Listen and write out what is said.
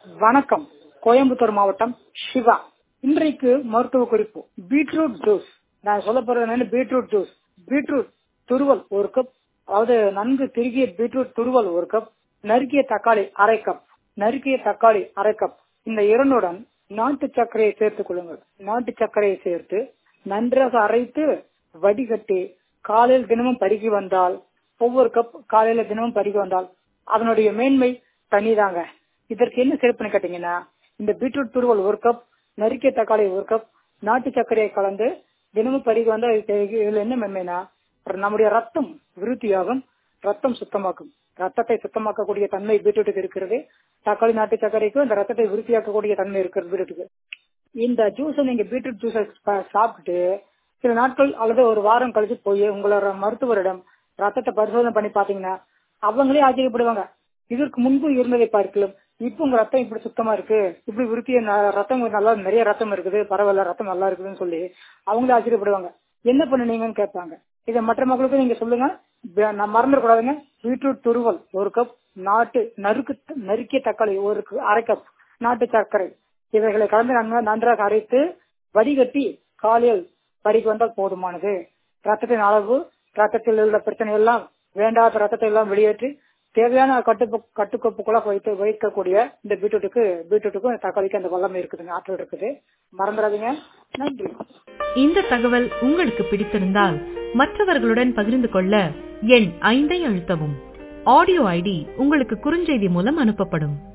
வணக்கம் கோயம்புத்தூர் மாவட்டம் சிவா இன்றைக்கு மருத்துவ குறிப்பு பீட்ரூட் ஜூஸ் நான் சொல்ல போறது என்னன்னு பீட்ரூட் ஜூஸ் பீட்ரூட் துருவல் ஒரு கப் அதாவது நன்கு திருகிய பீட்ரூட் துருவல் ஒரு கப் நறுக்கிய தக்காளி அரை கப் நறுக்கிய தக்காளி அரை கப் இந்த இரண்டுடன் நாட்டு சர்க்கரையை சேர்த்துக் கொள்ளுங்கள் நாட்டு சர்க்கரையை சேர்த்து நன்றாக அரைத்து வடிகட்டி காலையில் தினமும் பருகி வந்தால் ஒவ்வொரு கப் காலையில தினமும் பருகி வந்தால் அதனுடைய மேன்மை தனிதாங்க இதற்கு என்ன சிறப்புன்னு கேட்டீங்கன்னா இந்த பீட்ரூட் துருவல் ஒரு கப் நறுக்கிய தக்காளி ஒரு கப் நாட்டு சர்க்கரையை கலந்து தினமும் பருகி வந்தா இதுல என்ன மேன்மைனா நம்முடைய ரத்தம் விருத்தியாகும் ரத்தம் சுத்தமாக்கும் ரத்தத்தை சுத்தமாக்கக்கூடிய தன்மை பீட்ரூட்டுக்கு இருக்கிறது தக்காளி நாட்டு சர்க்கரைக்கும் இந்த ரத்தத்தை விருத்தியாக்கக்கூடிய தன்மை இருக்கிறது பீட்ரூட்டுக்கு இந்த ஜூஸை நீங்க பீட்ரூட் ஜூஸை சாப்பிட்டு சில நாட்கள் அல்லது ஒரு வாரம் கழிச்சு போய் உங்களோட மருத்துவரிடம் ரத்தத்தை பரிசோதனை பண்ணி பாத்தீங்கன்னா அவங்களே ஆச்சரியப்படுவாங்க இதற்கு முன்பு இருந்ததை பார்க்கலாம் இப்ப உங்க ரத்தம் இப்படி சுத்தமா இருக்கு இப்படி விருத்திய ரத்தம் நல்லா நிறைய ரத்தம் இருக்குது பரவாயில்ல ரத்தம் நல்லா இருக்குதுன்னு சொல்லி அவங்களே ஆச்சரியப்படுவாங்க என்ன பண்ணுனீங்கன்னு கேட்பாங்க இதை மற்ற மக்களுக்கும் நீங்க சொல்லுங்க நான் மறந்துடக்கூடாதுங்க பீட்ரூட் துருவல் ஒரு கப் நாட்டு நறுக்கு நறுக்கிய தக்காளி ஒரு அரை கப் நாட்டு சர்க்கரை இவைகளை கலந்து நன்றாக அரைத்து வடிகட்டி காலையில் பறிக்கு வந்தால் போதுமானது ரத்தத்தின் அளவு ரத்தத்தில் உள்ள பிரச்சனை எல்லாம் வேண்டாத ரத்தத்தை எல்லாம் வெளியேற்றி தேவையான கட்டு கட்டுக்கோப்புக்குள்ள வைத்து வைக்கக்கூடிய இந்த பீட்ரூட்டுக்கு பீட்ரூட்டுக்கும் தக்காளிக்கு அந்த வல்லமை இருக்குதுங்க ஆற்றல் இருக்குது மறந்துடாதீங்க நன்றி இந்த தகவல் உங்களுக்கு பிடித்திருந்தால் மற்றவர்களுடன் பகிர்ந்து கொள்ள எண் ஐந்தை அழுத்தவும் ஆடியோ ஐடி உங்களுக்கு குறுஞ்செய்தி மூலம் அனுப்பப்படும்